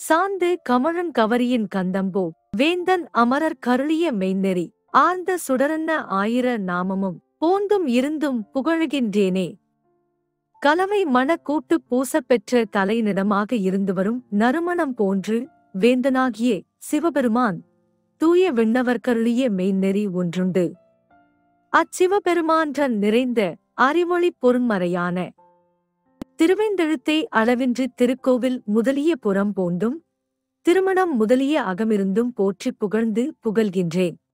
சாந்து கமழன் கவரியின் கந்தம்போ வேந்தன் அமரர் கருளிய மெய்நெறி ஆர்ந்த சுடரன்ன ஆயிர நாமமும் போந்தும் இருந்தும் புகழுகின்றேனே கலவை மண கூட்டு பூசப்பெற்ற தலைநிடமாக இருந்து வரும் நறுமணம் போன்று வேந்தனாகிய சிவபெருமான் தூய விண்ணவர் கருளிய மெய்நெறி ஒன்றுண்டு அச்சிவபெருமான்றன் நிறைந்த அறிவொளி பொருண்மறையான திருவெந்தெழுத்தை அளவின்றி திருக்கோவில் முதலிய புறம் போந்தும் திருமணம் முதலிய அகமிருந்தும் போற்றிப் புகழ்ந்து புகழ்கின்றேன்